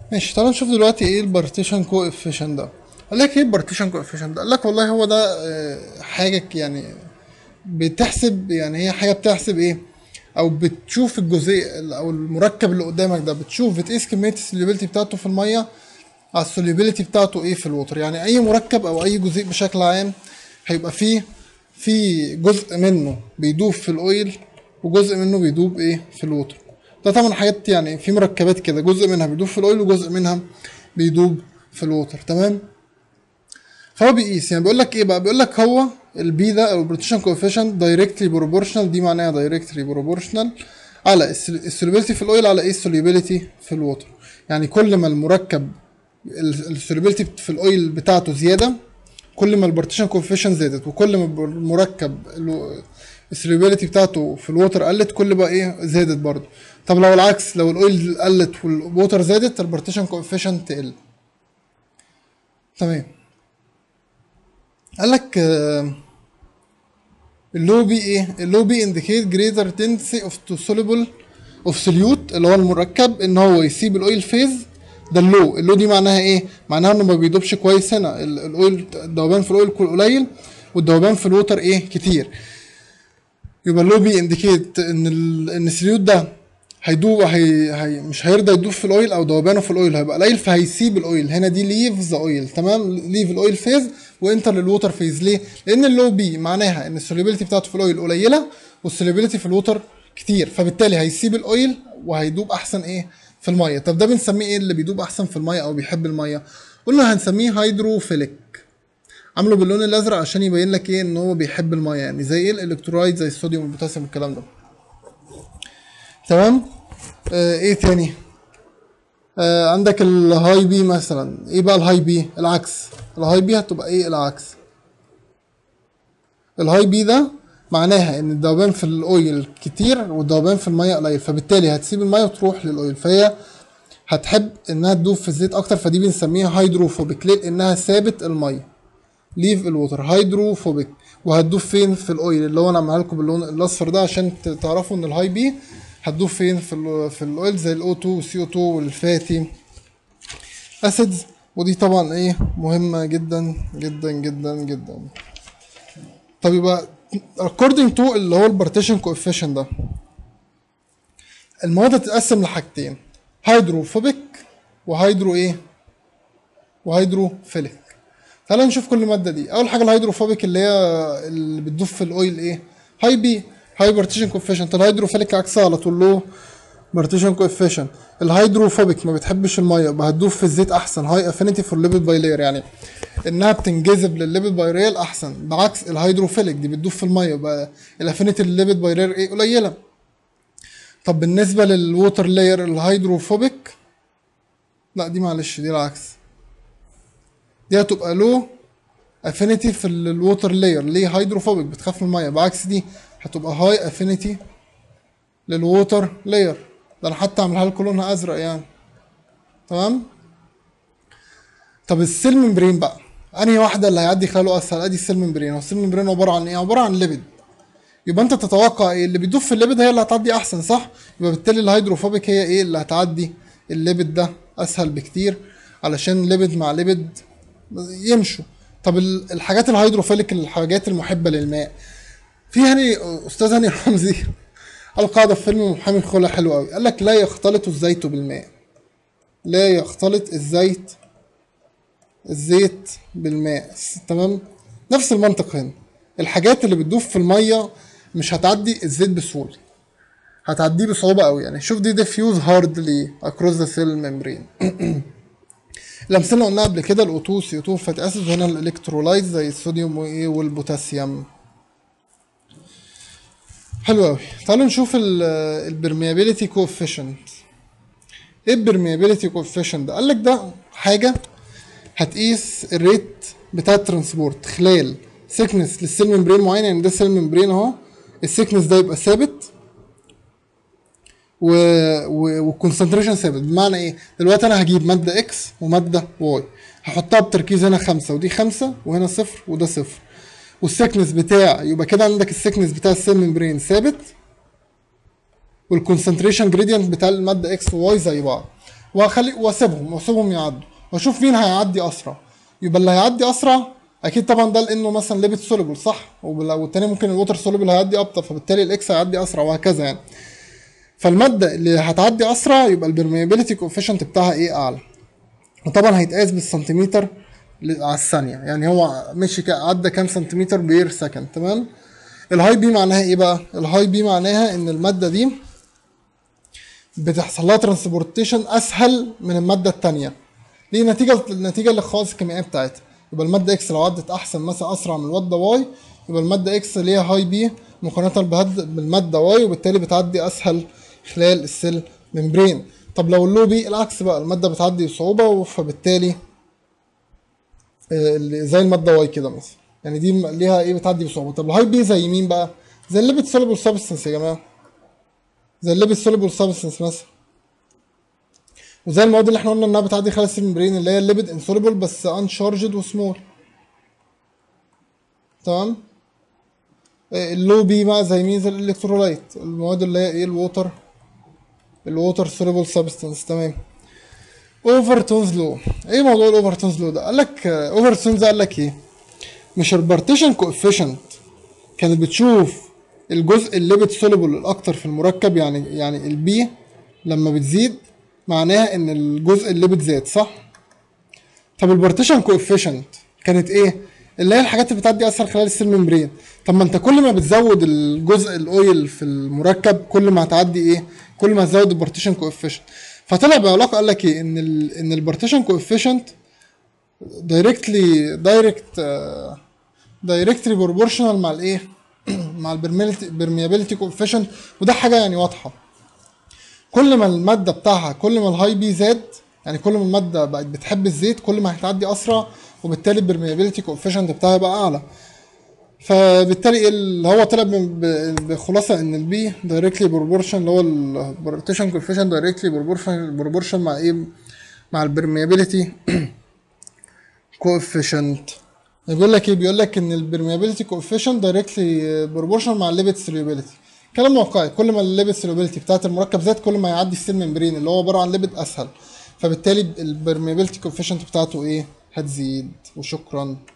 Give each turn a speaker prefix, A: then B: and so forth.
A: ماشي تعالى نشوف دلوقتي ايه البارتيشن كوفيشن ده قال لك ايه البارتيشن كوفيشن ده قال لك والله هو ده آه، حاجه ك- يعني بتحسب يعني هي حاجه بتحسب ايه او بتشوف الجزيء او المركب اللي قدامك ده بتشوف بتقيس كميه السوليبيليتي بتاعته في الميه على السوليبيليتي بتاعته ايه في الوتر يعني اي مركب او اي جزيء بشكل عام هيبقى فيه في جزء منه بيدوب في الاويل وجزء منه بيدوب ايه في الوتر ده طبعا حاجات يعني في مركبات كده جزء منها بيدوب في الاويل وجزء منها بيدوب في الوتر تمام فهو بيقيس يعني بيقول لك ايه بقى بيقول لك هو البي ده او البروتيشن كوفيشنت دايركتلي بروبورشنال دي معناها دايركتلي بروبورشنال على السوليبيليتي في الاويل على ايه السوليبيليتي في الوتر يعني كل ما المركب السوليبيليتي في الاويل بتاعته زياده كل ما البارتيشن كوفيشنت زادت وكل ما المركب السوليبيليتي بتاعته في الوتر قلت كل بقى ايه زادت برضه طب لو العكس لو الاويل قلت والوتر زادت البارتيشن كوفيشنت تقل تمام قال لك اللو بي ايه اللو بي انديكيت جريتر تنسي اوف تو سوليبل اوف سوليوت اللي هو المركب ان هو يسيب الاويل فيز ده اللو اللو دي معناها ايه معناها انه ما بيدوبش كويس هنا ال- الاويل الذوبان في الاويل كل- قليل والذوبان في الوتر ايه كتير يبقى اللو بي انديكيت ان ال- ان السوليوت ده هيدوب هي, هي مش هيرضى يدوب في الاويل او ذوبانه في الاويل هيبقى قليل فهيسيب الاويل هنا دي ليف ذا اويل تمام ليف الاويل فيز وانتر للوتر فيز ليه؟ لان اللو بي معناها ان السوليبيليتي بتاعته في الاويل قليله والسوليبيليتي في الوتر كتير فبالتالي هيسيب الاويل وهيدوب احسن ايه في الميه طب ده بنسميه ايه اللي بيدوب احسن في الميه او بيحب الميه قلنا هنسميه هيدروفيليك عامله باللون الازرق عشان يبين لك ايه ان هو بيحب الميه يعني زي ايه الالكترولايت زي الصوديوم والبوتاسيوم والكلام ده تمام آه ايه تاني آه عندك الهاي بي مثلا ايه بقى الهاي بي العكس الهاي بي هتبقى ايه العكس الهاي بي ده معناها ان الذوبان في الاويل كتير والذوبان في الميه قليل فبالتالي هتسيب الميه وتروح للاويل فهي هتحب انها تدوب في الزيت اكتر فدي بنسميها هيدروفوبيك ليه لانها ثابت الميه ليف الوتر هيدروفوبيك وهتدوب فين في الاويل اللي هو انا عاملها لكم باللون الاصفر ده عشان ت- تعرفوا ان الهاي بي هتدوب فين في ال في الاويل زي الاو 2 والسي او 2 والفاتي اسيدز ودي طبعا ايه مهمه جدا جدا جدا جدا طب يبقى according to اللي هو البارتيشن coefficient ده المواد هتتقسم لحاجتين هيدروفوبيك وهيدرو ايه وهيدروفيليك تعالى نشوف كل ماده دي اول حاجه الهيدروفوبيك اللي هي اللي بتدوب في الاويل ايه هاي بي هاي بارتيشن كوفيشنت الهيدروفيليك عكسها على طول له بارتيشن كوفيشنت الهيدروفوبيك ما بتحبش الميه يبقى هتدوب في الزيت احسن هاي افينيتي فور ليبيد باي لاير يعني انها بتنجذب للليبيد باي ريل احسن بعكس الهيدروفيليك دي بتدوب في الميه يبقى الافينيتي للليبيد باي ريل ايه قليله طب بالنسبه للووتر لاير الهيدروفوبيك لا دي معلش دي العكس دي هتبقى لو افينيتي في الووتر لاير ليه هيدروفوبيك بتخاف من الميه بعكس دي هتبقى هاي افينيتي للووتر لاير ده انا حتى عاملها لكم لونها ازرق يعني تمام طب السيل ممبرين بقى انهي واحده اللي هيعدي خلاله اسهل ادي السيل ممبرين هو السيل ممبرين عباره عن ايه عباره عن ليبيد يبقى انت تتوقع ايه اللي بيدوب في الليبيد هي اللي هتعدي احسن صح يبقى بالتالي الهيدروفوبيك هي ايه اللي هتعدي الليبيد ده اسهل بكتير علشان ليبيد مع ليبيد يمشوا طب ال- الحاجات الهيدروفيليك الحاجات المحبه للماء في هاني استاذ هاني رمزي قال قاعده في فيلم محامي خلع حلو قوي قال لك لا يختلط الزيت بالماء لا يختلط الزيت الزيت بالماء تمام نفس المنطق هنا الحاجات اللي بتدوب في الميه مش هتعدي الزيت بسهوله هتعديه بصعوبه قوي يعني شوف دي ديفيوز هاردلي اكروس ذا سيل ميمبرين الامثله اللي قلناها قبل كده الاو 2 سي 2 فاتي اسيد هنا الالكترولايت زي الصوديوم وايه والبوتاسيوم حلو قوي تعالوا نشوف البرميابيليتي كوفيشنت ايه البرميابيليتي كوفيشنت ده قال لك ده حاجه هتقيس الريت بتاع الترانسبورت خلال سيكنس للسيل ممبرين معين يعني ده سيل ممبرين اهو السيكنس ده يبقى ثابت و... و... والكونسنتريشن ثابت بمعنى ايه دلوقتي انا هجيب ماده اكس وماده واي هحطها بتركيز هنا خمسة ودي خمسة وهنا صفر وده صفر والسيكنس بتاع يبقى كده عندك السيكنس بتاع السيل ممبرين ثابت والكونسنتريشن جريدينت بتاع الماده اكس وواي زي بعض واخلي واسيبهم واسيبهم يعدوا واشوف مين هيعدي اسرع يبقى اللي هيعدي اسرع اكيد طبعا ده لانه مثلا ليبت سوليبل صح وبال- والتاني ممكن الووتر سوليبل هيعدي ابطا فبالتالي الاكس هيعدي اسرع وهكذا يعني فالماده اللي هتعدي اسرع يبقى البرميابيليتي كوفيشنت بتاعها ايه اعلى وطبعا هيتقاس بالسنتيمتر ل- على الثانيه يعني هو مشي كا- عدى كام سنتيمتر بير سكند تمام الهاي بي معناها ايه بقى الهاي بي معناها ان الماده دي بتحصل لها ترانسبورتيشن اسهل من الماده التانية دي نتيجه النتيجه للخواص الكيميائيه بتاعتها يبقى الماده اكس لو عدت احسن مثلا اسرع من الماده واي يبقى الماده اكس ليها هاي بي مقارنه بهد- بالماده واي وبالتالي بتعدي اسهل خلال السيل ممبرين طب لو اللو بي العكس بقى الماده بتعدي بصعوبه فبالتالي آه، اللي زي الماده واي كده مثلا يعني دي م- ليها ايه بتعدي بصعوبه طب الهاي بي زي مين بقى زي الليبت سوليبل سبستنس يا جماعه زي الليبت سوليبل سبستنس مثلا وزي المواد اللي احنا قلنا انها بتعدي خلال السيل ممبرين اللي هي الليبت انسوليبل بس انشارجد وسمول تمام آه، اللو بي بقى زي مين زي الالكترولايت المواد اللي هي ايه الووتر الووتر سوليبل سبستنس تمام اوفرتونز لو ايه موضوع الاوفرتونز لو ده قال لك اوفرتونز قال لك ايه مش البارتيشن كوفيشنت كانت بتشوف الجزء اللي بتسوليبل الاكتر في المركب يعني يعني البي لما بتزيد معناها ان الجزء اللي بتزاد صح طب البارتيشن كوفيشنت كانت ايه اللي هي الحاجات اللي بتعدي اسهل خلال السيل ممبرين طب ما انت كل ما بتزود الجزء الاويل في المركب كل ما هتعدي ايه كل ما هتزود البارتيشن كوفيشنت فطلع بعلاقه قال لك ايه ان ال ان البارتيشن كوفيشنت دايركتلي دايركت دايركتلي بروبورشنال مع الايه مع البرميابيلتي كوفيشنت وده حاجه يعني واضحه كل ما الماده بتاعها كل ما الهاي بي زاد يعني كل ما الماده بقت بتحب الزيت كل ما هتعدي اسرع وبالتالي البرميابيلتي كوفيشنت بتاعها يبقى اعلى فبالتالي إيه اللي هو طلع ب- ب- بخلاصه ان البي دايركتلي بروبورشن اللي هو البارتيشن كوفيشنت دايركتلي بروبورشن بروبورشن مع ايه مع البرميابيلتي كوفيشنت بيقول لك ايه بيقول لك ان البرميابيلتي كوفيشنت دايركتلي بروبورشن مع الليبت سوليبيليتي كلام واقعي كل ما الليبت سوليبيليتي بتاعت المركب زاد كل ما هيعدي السيل ممبرين اللي هو عباره عن ليبت اسهل فبالتالي البرميابيلتي كوفيشنت بتاعته ايه هتزيد وشكرا